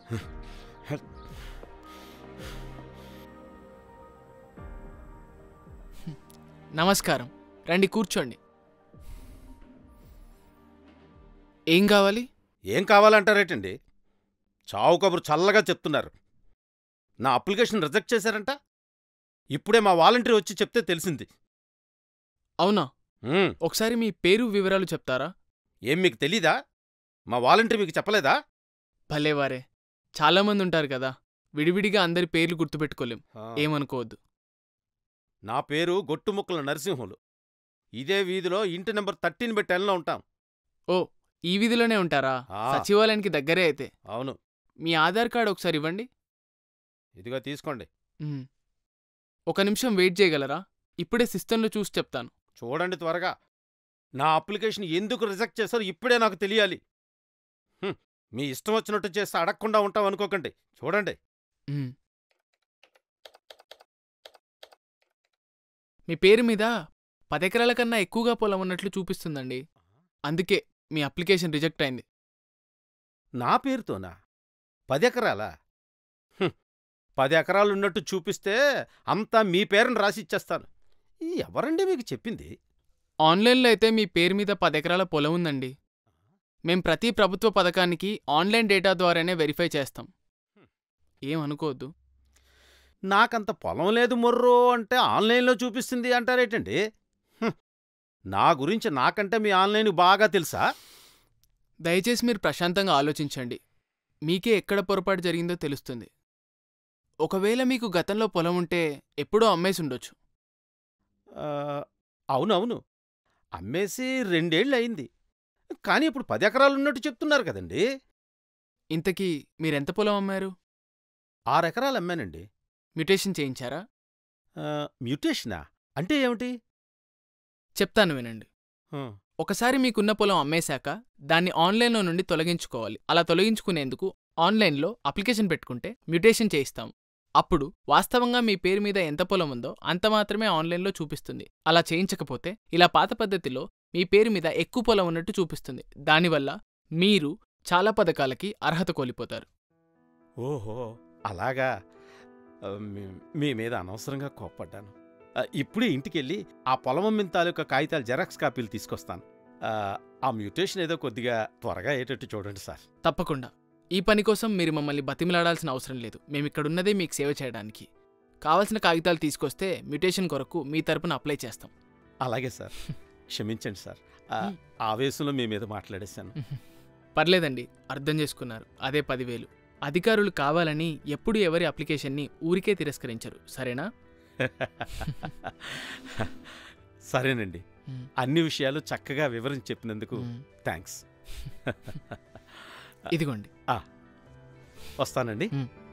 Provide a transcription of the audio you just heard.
నమస్కారం రండి కూర్చోండి ఏం కావాలి ఏం కావాలంటారేటండి చావు కబురు చల్లగా చెప్తున్నారు నా అప్లికేషన్ రిజెక్ట్ చేశారంట ఇప్పుడే మా వాలంటీర్ వచ్చి చెప్తే తెలిసింది అవునా ఉమ్, ఒకసారి మీ పేరు వివరాలు చెప్తారా ఏం మీకు తెలీదా మా వాలంటీర్ మీకు చెప్పలేదా భలేవారే చాలామంది ఉంటారు కదా విడివిడిగా అందరి పేర్లు గుర్తుపెట్టుకోలేం ఏమనుకోవద్దు నా పేరు గొట్టుముక్కల నరసింహులు ఇదే వీధిలో ఇంటి నెంబర్ థర్టీన్ పెట్టెన్లో ఉంటాం ఓ ఈ వీధిలోనే ఉంటారా ఆ. సచివాలయానికి దగ్గరే అయితే అవును మీ ఆధార్ కార్డు ఒకసారి ఇవ్వండి ఇదిగో తీసుకోండి ఉమ్. ఒక నిమిషం వెయిట్ చేయగలరా ఇప్పుడే సిస్టంలో చూసి చెప్తాను చూడండి త్వరగా నా అప్లికేషన్ ఎందుకు రిజెక్ట్ చేశారో ఇప్పుడే నాకు తెలియాలి హ్మ్, మీ ఇష్టం వచ్చినట్టు చేస్తే అడగకుండా ఉంటాం అనుకోకండి చూడండి ఉమ్. మీ పేరు మీద పదెకరాల కన్నా ఎక్కువగా పొలం ఉన్నట్లు చూపిస్తుందండి అందుకే మీ అప్లికేషన్ రిజెక్ట్ అయింది నా పేరుతోనా పది ఎకరాలా హ్మ్, పది ఎకరాలున్నట్టు చూపిస్తే అంతా మీ పేరుని రాసిచ్చేస్తాను ఈ ఎవరండి మీకు చెప్పింది ఆన్లైన్లో అయితే మీ పేరు మీద పదెకరాల పొలం ఉందండి మేం ప్రతి ప్రభుత్వ పథకానికి ఆన్లైన్ డేటా ద్వారానే వెరిఫై చేస్తాం ఏమనుకోవద్దు నాకంత పొలం లేదు మొర్రో అంటే ఆన్లైన్లో చూపిస్తుంది అంటారేటండి హ్మ్, నా గురించి నాకంటే మీ ఆన్లైన్ బాగా తెలుసా దయచేసి మీరు ప్రశాంతంగా ఆలోచించండి మీకే ఎక్కడ పొరపాటు జరిగిందో తెలుస్తుంది ఒకవేళ మీకు గతంలో పొలం ఉంటే ఎప్పుడో అమ్మేసి ఉండొచ్చు ఆ, అవునవును అమ్మేసి రెండేళ్ళు అయింది కానీ ఇప్పుడు పది ఎకరాలు ఉన్నట్టు చెప్తున్నారు కదండి ఇంతకీ మీరెంత పొలం అమ్మారు ఆరు ఎకరాలు అమ్మానండి మ్యుటేషన్ చేయించారా ఆ, మ్యూటేషనా అంటే ఏమిటి చెప్తాను వినండి ఆ, ఒకసారి మీకున్న పొలం అమ్మేశాక దాన్ని ఆన్లైన్లో నుండి తొలగించుకోవాలి అలా తొలగించుకునేందుకు ఆన్లైన్లో అప్లికేషన్ పెట్టుకుంటే మ్యుటేషన్ చేయిస్తాం అప్పుడు వాస్తవంగా మీ పేరు మీద ఎంత పొలం ఉందో అంత మాత్రమే ఆన్లైన్లో చూపిస్తుంది అలా చేయించకపోతే ఇలా పాత పద్ధతిలో మీ పేరు మీద ఎక్కువ పొలం ఉన్నట్టు చూపిస్తుంది దానివల్ల మీరు చాలా పథకాలకి అర్హత కోల్పోతారు ఓహో అలాగా ఆ, మీ- మీ మీద అనవసరంగా కోప్పడ్డాను ఆ, ఇప్పుడే ఇంటికెళ్ళి ఆ పొలం అమ్మిన తాలూకా కాగితాలు జెరాక్స్ కాపీలు తీసుకొస్తాను ఆ, ఆ మ్యూటేషన్ ఏదో కొద్దిగా త్వరగా అయ్యేటట్టు చూడండి సార్ తప్పకుండా ఈ పని కోసం మీరు మమ్మల్ని బతిమిలాడాల్సిన అవసరం లేదు మేమిక్కడున్నదే మీకు సేవ చేయడానికి కావలసిన కాగితాలు తీసుకొస్తే మ్యుటేషన్ కొరకు మీ తరపున అప్లై చేస్తాం అలాగే సార్ క్షమించండి సార్ ఆ, హ్మ్. ఆవేశంలో మీ మీద మాట్లాడేశాను పర్లేదండి అర్థం చేసుకున్నారు అదే పదివేలు అధికారులు కావాలని ఎప్పుడు ఎవరి అప్లికేషన్ని ఊరికే తిరస్కరించరు సరేనా సరేనండి మ్మ్. అన్ని విషయాలు చక్కగా వివరించి చెప్పినందుకు మ్మ్. థ్యాంక్స్ ఇదిగోండి వస్తానండి మ్మ్.